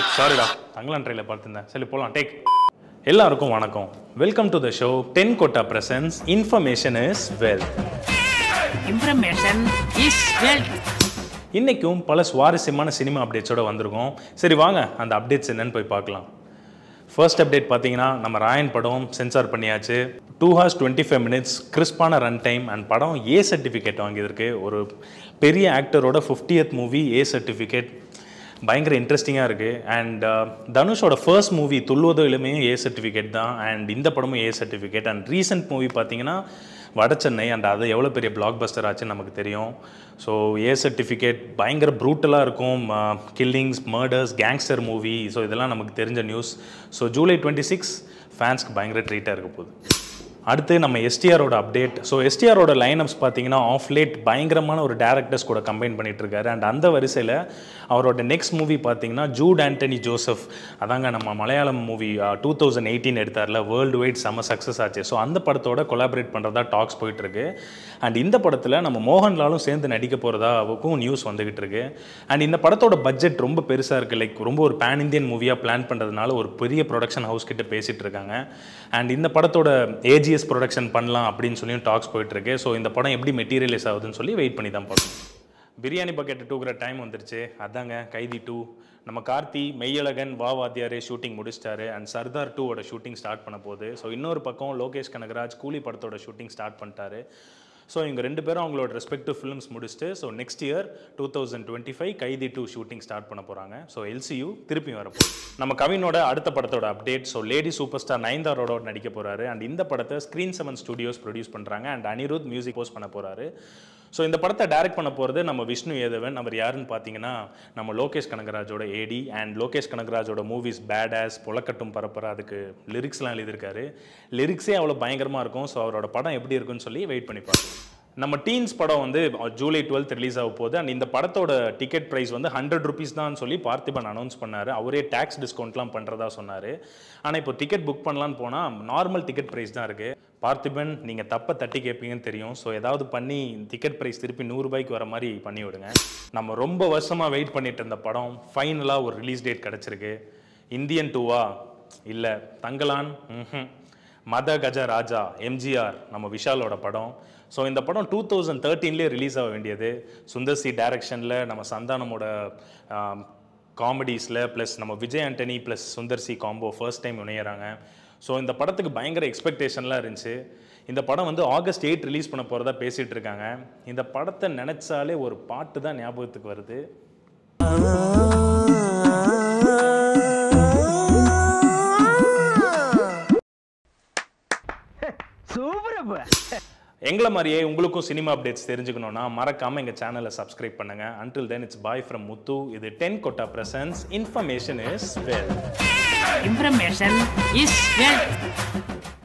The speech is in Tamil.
சாரிடா தங்கலான் ட்ரெயில பார்த்துருந்தேன் சரி போகலாம் டேக் எல்லாருக்கும் வணக்கம் வெல்கம் டு த ஷோ டென் கோட்டா presents information is wealth information is wealth இன்றைக்கும் பல சுவாரஸ்யமான சினிமா அப்டேட்ஸோட வந்திருக்கோம் சரி வாங்க அந்த அப்டேட்ஸ் என்னன்னு போய் பார்க்கலாம் ஃபர்ஸ்ட் அப்டேட் பார்த்தீங்கன்னா நம்ம ராயன் படம் சென்சார் பண்ணியாச்சு two hours twenty five minutes கிறிஸ்பான ரன் டைம் அண்ட் படம் ஏ சர்டிஃபிகேட் வாங்கியிருக்கு ஒரு பெரிய ஆக்டரோட ஃபிஃப்டியத் மூவி ஏ சர்டிஃபிகேட் பயங்கர இன்ட்ரெஸ்டிங்காக இருக்குது அண்ட் தனுஷோட ஃபர்ஸ்ட் மூவி துள்ளுவதோ இளமையே ஏ சர்டிஃபிகேட் தான் அண்ட் இந்த படமும் A certificate and recent movie பார்த்தீங்கன்னா வட சென்னை அண்ட் அது எவ்வளோ பெரிய பிளாக் பஸ்டர் ஆச்சுன்னு நமக்கு தெரியும் ஸோ ஏ சர்டிஃபிகேட் பயங்கர ப்ரூட்டலாக இருக்கும் killings murders gangster movie so இதெல்லாம் நமக்கு தெரிஞ்ச news so July twenty six ஃபேன்ஸ்க்கு பயங்கர ட்ரீட்டாக இருக்க போகுது அடுத்து நம்ம எஸ்டிஆரோட அப்டேட் ஸோ எஸ்டிஆரோட லைனப்ஸ் பார்த்தீங்கன்னா ஆஃப் லேட் பயங்கரமான ஒரு டேரக்டர்ஸ் கூட கம்பைன் பண்ணிட்டு இருக்காரு அண்ட் அந்த வரிசையில் அவரோட நெக்ஸ்ட் மூவி பார்த்தீங்கன்னா ஜூட் ஆண்டனி ஜோசப் அதாங்க நம்ம Malayalam movie two thousand eighteen எடுத்தார்ல வேர்ல்டு வைட் செம்ம சக்ஸஸ் ஆச்சு ஸோ அந்த படத்தோட கொலாபரேட் பண்ணுறதா டாக்ஸ் போயிட்டு இருக்கு அண்ட் இந்த படத்தில் நம்ம மோகன்லாலும் சேர்ந்து நடிக்க போகிறதாவுக்கும் நியூஸ் வந்துகிட்டு இருக்கு அண்ட் இந்த படத்தோட பட்ஜெட் ரொம்ப பெருசாக இருக்குது லைக் ரொம்ப ஒரு பேன் இந்தியன் மூவியாக பிளான் பண்ணுறதுனால ஒரு பெரிய ப்ரொடக்ஷன் ஹவுஸ் கிட்ட பேசிகிட்டு இருக்காங்க அண்ட் இந்த படத்தோட ஏஜிஎஸ் ப்ரொடக்ஷன் பண்ணலாம் அப்படின்னு சொல்லி டாக்ஸ் போயிட்டுருக்கு ஸோ இந்த படம் எப்படி மெட்டீரியலைஸ் ஆகுதுன்னு சொல்லி வெயிட் பண்ணி தான் பார்க்கணும் பிரியாணி பக்கெட் டூக்கிற டைம் வந்துருச்சு அதாங்க கைதி டூ நம்ம கார்த்தி மெய்யழகன் வா வாத்தியாரே ஷூட்டிங் முடிச்சிட்டாரு அண்ட் சர்தார் டூவோட ஷூட்டிங் ஸ்டார்ட் பண்ண போகுது ஸோ இன்னொரு பக்கம் லோகேஷ் கனகராஜ் கூலி படத்தோட ஷூட்டிங் ஸ்டார்ட் பண்ணிட்டாரு ஸோ இவங்க ரெண்டு பேரும் அவங்களோட ரெஸ்பெக்டிவ் ஃபிலிம்ஸ் முடிச்சுட்டு so next year two thousand twenty five Kaithi two shooting start பண்ண போகிறாங்க ஸோ எல்சியூ திருப்பி வரப்போகுது நம்ம கவினோட அடுத்த படத்தோட update so lady super star நயன்தாரோட நடிக்க போகிறாரு அண்ட் இந்த படத்தை ஸ்க்ரீன் செவன் ஸ்டுடியோஸ் ப்ரொடியூஸ் பண்ணுறாங்க அண்ட் அனிருத் மியூசிக் போஸ்ட் பண்ண போகிறாரு ஸோ இந்த படத்தை டைரக்ட் பண்ண போகிறது நம்ம விஷ்ணு ஏதவன் அவர் யாருன்னு பார்த்தீங்கன்னா நம்ம லோகேஷ் கனகராஜோட ஏடி அண்ட் லோகேஷ் கனகராஜோட மூவிஸ் பேட் ஆஸ் புலக்கட்டும் பரப்புற அதுக்கு லிரிக்ஸ்லாம் எழுதியிருக்காரு லிரிக்ஸே அவ்வளோ பயங்கரமாக இருக்கும் ஸோ அவரோட படம் எப்படி இருக்குன்னு சொல்லி வெயிட் பண்ணி பார்க்கலாம் நம்ம டீன்ஸ் படம் வந்து ஜூலை டுவெல்த் ரிலீஸ் ஆக போகுது அண்ட் இந்த படத்தோட டிக்கெட் ப்ரைஸ் வந்து ஹண்ட்ரட் ருபீஸ் தான் சொல்லி பார்த்திபன் அனௌன்ஸ் பண்ணார் அவரே டேக்ஸ் டிஸ்கவுண்ட்லாம் பண்ணுறதா சொன்னார் ஆனால் இப்போ டிக்கெட் புக் பண்ணலான்னு போனால் நார்மல் டிக்கெட் ப்ரைஸ் தான் இருக்குது பார்த்திபன் நீங்கள் தப்பை தட்டி கேட்பீங்கன்னு தெரியும் ஸோ ஏதாவது பண்ணி டிக்கெட் ப்ரைஸ் திருப்பி நூறுரூபாய்க்கு வர மாதிரி பண்ணி விடுங்க நம்ம ரொம்ப வருஷமாக வெயிட் பண்ணிட்டு இருந்த படம் ஃபைனலாக ஒரு ரிலீஸ் டேட் கிடச்சிருக்கு இந்தியன் டூவா இல்லை தங்கலான் ம்ஹும். மத கஜ ராஜா எம்ஜிஆர் நம்ம விஷாலோட படம் ஸோ இந்த படம் டூ தௌசண்ட் தேர்ட்டீன்லேயே ரிலீஸ் ஆக வேண்டியது சுந்தர் சி டைரக்ஷனில் நம்ம சந்தானமோட காமெடிஸில் ப்ளஸ் நம்ம Vijay Antony plus Sundar C combo first time இணையறாங்க ஸோ இந்த படத்துக்கு பயங்கர எக்ஸ்பெக்டேஷன்லாம் இருந்துச்சு இந்த படம் வந்து ஆகஸ்ட் எயிட் ரிலீஸ் பண்ண போகிறதா பேசிகிட்டு இருக்காங்க இந்த படத்தை நினச்சாலே ஒரு பாட்டு தான் ஞாபகத்துக்கு வருது சூப்பரப்பா எங்களை மாதிரியே உங்களுக்கும் சினிமா அப்டேட்ஸ் தெரிஞ்சுக்கணும்னா மறக்காம எங்க சேனலை சப்ஸ்கிரைப் பண்ணுங்க until then it's bye from Muthu இது டென் கொட்டா presents information is well information is wealth